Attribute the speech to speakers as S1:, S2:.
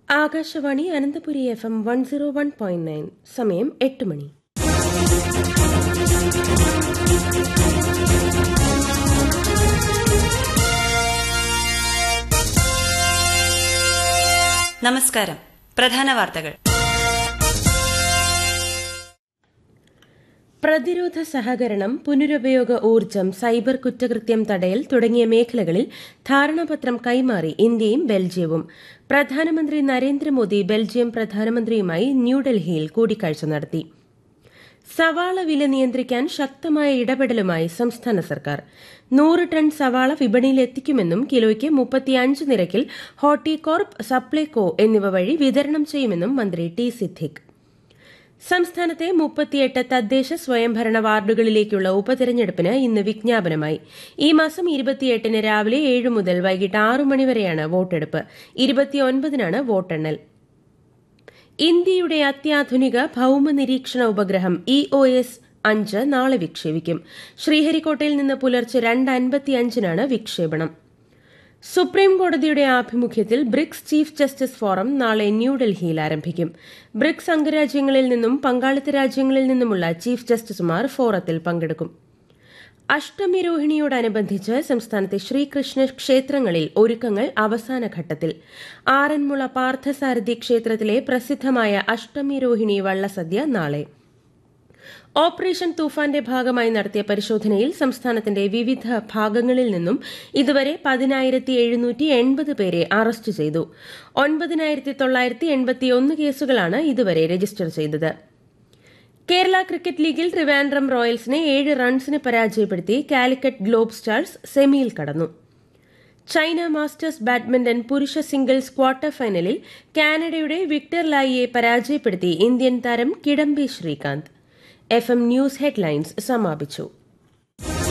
S1: Akashvani Ananthapuri F M one zero one point nine സമയം എട്ട് മണി
S2: നമസ്കാരം പ്രധാന വാർത്തകൾ
S1: പ്രതിരോധ സഹകരണം പുനരുപയോഗ ഊർജ്ജം സൈബർ കുറ്റകൃത്യം തടയൽ തുടങ്ങിയ മേഖലകളിൽ ധാരണാപത്രം കൈമാറി ഇന്ത്യയും ബെൽജിയവും പ്രധാനമന്ത്രി നരേന്ദ്രമോദി ബെൽജിയം പ്രധാനമന്ത്രിയുമായി ന്യൂഡൽഹിയിൽ കൂടിക്കാഴ്ച നടത്തി സവാള വില നിയന്ത്രിക്കാൻ ശക്തമായ ഇടപെടലുമായി സംസ്ഥാന സർക്കാർ നൂറ് ടൺ സവാള വിപണിയിൽ എത്തിക്കുമെന്നും കിലോയ്ക്ക് മുപ്പത്തിയഞ്ച് നിരക്കിൽ ഹോർട്ടികോർപ്പ് സപ്ലൈകോ എന്നിവ വഴി വിതരണം ചെയ്യുമെന്നും മന്ത്രി ടി സിദ്ദിഖ് സംസ്ഥാനത്തെ മുപ്പത്തിയെട്ട് തദ്ദേശ സ്വയംഭരണ വാർഡുകളിലേക്കുള്ള ഉപതെരഞ്ഞെടുപ്പിന് ഇന്ന് വിജ്ഞാപനമായി ഈ മാസം ഇരുപത്തിയെട്ടിന് രാവിലെ ഏഴ് മുതൽ വൈകിട്ട് ആറു മണിവരെയാണ് വോട്ടെടുപ്പ് ഇരുപത്തിയൊൻപതിനാണ് വോട്ടെണ്ണൽ ഇന്ത്യയുടെ അത്യാധുനിക ഭൌമ നിരീക്ഷണ ഉപഗ്രഹം ഇ ഒ എസ് അഞ്ച് നാളെ വിക്ഷേപിക്കും ശ്രീഹരിക്കോട്ടയിൽ നിന്ന് പുലർച്ചെ രണ്ട് അൻപത്തിയഞ്ചിനാണ് വിക്ഷേപണം സുപ്രീം കോടതിയുടെ ആഭിമുഖ്യത്തിൽ ബ്രിക്സ് ചീഫ് ജസ്റ്റിസ് ഫോറം നാളെ ന്യൂഡൽഹിയിൽ ആരംഭിക്കും ബ്രിക്സ് അംഗരാജ്യങ്ങളിൽ നിന്നും പങ്കാളിത്ത രാജ്യങ്ങളിൽ നിന്നുമുള്ള ചീഫ് ജസ്റ്റിസുമാർ ഫോറത്തിൽ പങ്കെടുക്കും അഷ്ടമി രോഹിണിയോടനുബന്ധിച്ച് സംസ്ഥാനത്തെ ശ്രീകൃഷ്ണ ക്ഷേത്രങ്ങളിൽ ഒരുക്കങ്ങൾ അവസാന ഘട്ടത്തിൽ ആറന്മുള പാർത്ഥസാരഥി ക്ഷേത്രത്തിലെ പ്രസിദ്ധമായ അഷ്ടമി രോഹിണി വള്ളസദ്യ നാളെ ഓപ്പറേഷൻ തൂഫാന്റെ ഭാഗമായി നടത്തിയ പരിശോധനയിൽ സംസ്ഥാനത്തിന്റെ വിവിധ ഭാഗങ്ങളിൽ നിന്നും ഇതുവരെ പതിനായിരത്തി എഴുന്നൂറ്റി എൺപത് പേരെ അറസ്റ്റ് ചെയ്തു ഒൻപതിനായിരത്തി തൊള്ളായിരത്തി എൺപത്തിയൊന്ന് കേസുകളാണ് ഇതുവരെ രജിസ്റ്റർ ചെയ്തത് കേരള ക്രിക്കറ്റ് ലീഗിൽ ട്രിവാൻഡ്രം റോയൽസിനെ ഏഴ് റൺസിന് പരാജയപ്പെടുത്തി കാലിക്കറ്റ് ഗ്ലോബ് സ്റ്റാർസ് സെമിയിൽ കടന്നു ചൈന മാസ്റ്റേഴ്സ് ബാഡ്മിന്റൺ പുരുഷ സിംഗിൾസ് ക്വാർട്ടർ ഫൈനലിൽ കാനഡയുടെ വിക്ടർ ലായിയെ പരാജയപ്പെടുത്തി ഇന്ത്യൻ താരം Kidambi Srikanth F M news headlines സമാപിച്ചു